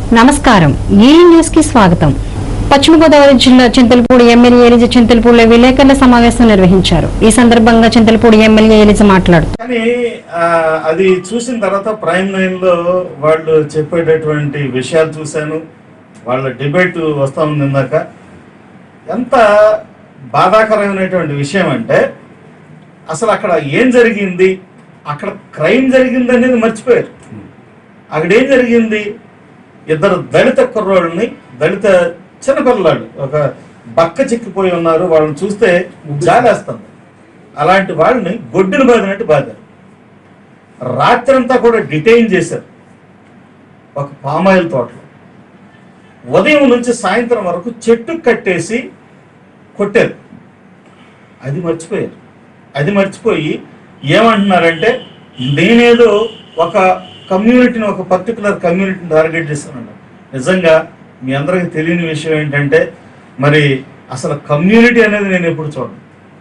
నమస్కారం ఈ న్యూస్ కి స్వాగతం పశ్చిమ గోదావరి జిల్లా చింతలపూడి ఎమ్మెల్యే ఎలిజ చింతలపూడిలో విలేకరుల సమావేశం నిర్వహించారు ఈ సందర్భంగా చింతలపూడి ఎమ్మెల్యే ఎలిజ మాట్లాడుతూ కానీ ఆ, అది చూసిన తర్వాత ప్రైమ్ లైన్ లో వాళ్ళు చెప్పేటటువంటి విషయాలు చూశాను వాళ్ళ డిబేట్ వస్తా ఉంది ఇందాక ఎంత బాధాకరమైనటువంటి విషయం అంటే అసలు అక్కడ ఏం జరిగింది అక్కడ క్రైమ్ జరిగింది అనేది మర్చిపోయారు అక్కడ ఏం జరిగింది ఇద్దరు దళిత కుర్రోళ్ళని దళిత చిన్నపిల్లలు ఒక బక్క చిక్కిపోయి ఉన్నారు వాళ్ళని చూస్తే జాలేస్తుంది అలాంటి వాళ్ళని గొడ్డును బాదినట్టు బాధారు రాత్రంతా కూడా డిటైన్ చేశారు ఒక పామాయిల్ తోటలో ఉదయం నుంచి సాయంత్రం వరకు చెట్టు కట్టేసి కొట్టారు అది మర్చిపోయారు అది మర్చిపోయి ఏమంటున్నారంటే నేనేదో ఒక కమ్యూనిటీని ఒక పర్టికులర్ కమ్యూనిటీని టార్గెట్ చేస్తున్నాను నిజంగా మీ అందరికీ తెలియని విషయం ఏంటంటే మరి అసలు కమ్యూనిటీ అనేది నేను ఎప్పుడు చూడను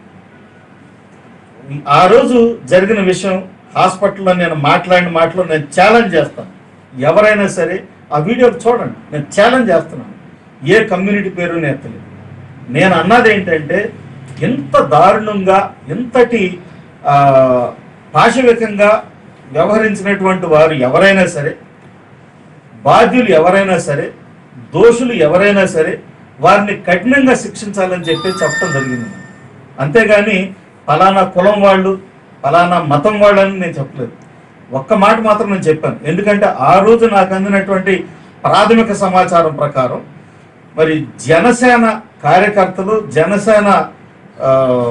ఆ రోజు జరిగిన విషయం హాస్పిటల్లో నేను మాట్లాడిన మాటలో నేను ఛాలెంజ్ చేస్తాను ఎవరైనా సరే ఆ వీడియో చూడండి నేను ఛాలెంజ్ చేస్తున్నాను ఏ కమ్యూనిటీ పేరు నేను ఎత్తలేదు నేను అన్నది ఏంటంటే ఎంత దారుణంగా ఎంతటి ఆ, పాశవికంగా వ్యవహరించినటువంటి వారు ఎవరైనా సరే బాధ్యులు ఎవరైనా సరే దోషులు ఎవరైనా సరే వారిని కఠినంగా శిక్షించాలని చెప్పి చెప్పడం జరిగింది అంతేగాని ఫలానా కులం వాళ్ళు ఫలానా మతం వాళ్ళని నేను చెప్పలేదు ఒక్క మాట మాత్రం నేను చెప్పాను ఎందుకంటే ఆ రోజు నాకు అందినటువంటి ప్రాథమిక సమాచారం ప్రకారం మరి జనసేన కార్యకర్తలు జనసేన ఆ,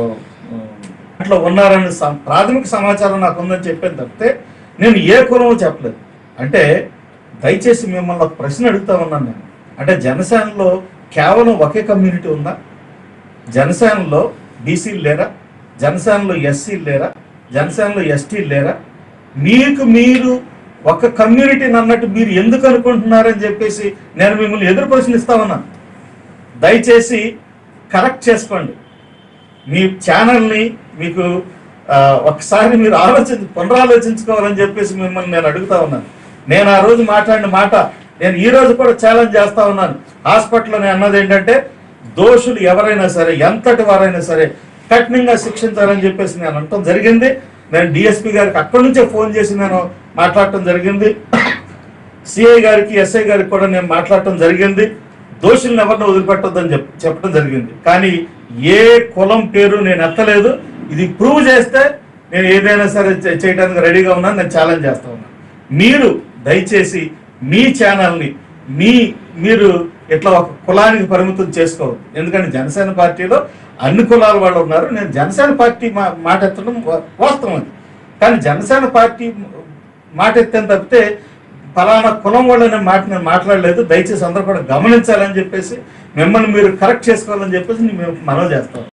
అట్లా ఉన్నారని సం- ప్రాథమిక సమాచారం నాకు ఉందని చెప్పాను తప్పితే నేను ఏ కులమో చెప్పలేదు అంటే దయచేసి మిమ్మల్ని ఒక ప్రశ్న అడుగుతా ఉన్నాను నేను అంటే జనసేనలో కేవలం ఒకే కమ్యూనిటీ ఉందా జనసేనలో బీసీలు లేరా జనసేనలో ఎస్సీలు లేరా జనసేనలో ఎస్టీలు లేరా మీకు మీరు ఒక కమ్యూనిటీని అన్నట్టు మీరు ఎందుకు అనుకుంటున్నారని చెప్పేసి నేను మిమ్మల్ని ఎదురు ప్రశ్నిస్తా ఉన్నాను దయచేసి కరెక్ట్ చేసుకోండి మీ ఛానల్ని మీకు ఆ, ఒకసారి మీరు ఆలోచించ పునరాలోచించుకోవాలని చెప్పేసి మిమ్మల్ని నేను అడుగుతా ఉన్నాను నేను ఆ రోజు మాట్లాడిన మాట నేను ఈ రోజు కూడా ఛాలెంజ్ చేస్తా ఉన్నాను హాస్పిటల్లో నేను అన్నది ఏంటంటే దోషులు ఎవరైనా సరే ఎంతటి వారైనా సరే కఠినంగా శిక్షించాలని చెప్పేసి నేను అనటం జరిగింది నేను డిఎస్పీ గారికి అక్కడి నుంచే ఫోన్ చేసి నేను మాట్లాడటం జరిగింది సిఐ గారికి ఎస్ఐ గారికి కూడా నేను మాట్లాడటం జరిగింది దోషులను ఎవరిని వదిలిపెట్టొద్దని చెప్ చెప్పడం జరిగింది కానీ ఏ కులం పేరు నేను ఎత్తలేదు ఇది ప్రూవ్ చేస్తే నేను ఏదైనా సరే చే- చేయడానికి రెడీగా ఉన్నాను నేను ఛాలెంజ్ చేస్తా ఉన్నాను మీరు దయచేసి మీ ఛానల్ని మీ మీరు ఇట్లా ఒక కులానికి పరిమితం చేసుకోవద్దు ఎందుకంటే జనసేన పార్టీలో అన్ని కులాల వాళ్ళు ఉన్నారు నేను జనసేన పార్టీ మా మాట ఎత్తడం వా- వాస్తవం అది కానీ జనసేన పార్టీ మాట ఎత్తాను తప్పితే ఫలానా కులం వాళ్ళనే మాట నేను మాట్లాడలేదు దయచేసి అందరూ కూడా గమనించాలని చెప్పేసి మిమ్మల్ని మీరు కరెక్ట్ చేసుకోవాలని చెప్పేసి నేను మనవి చేస్తాను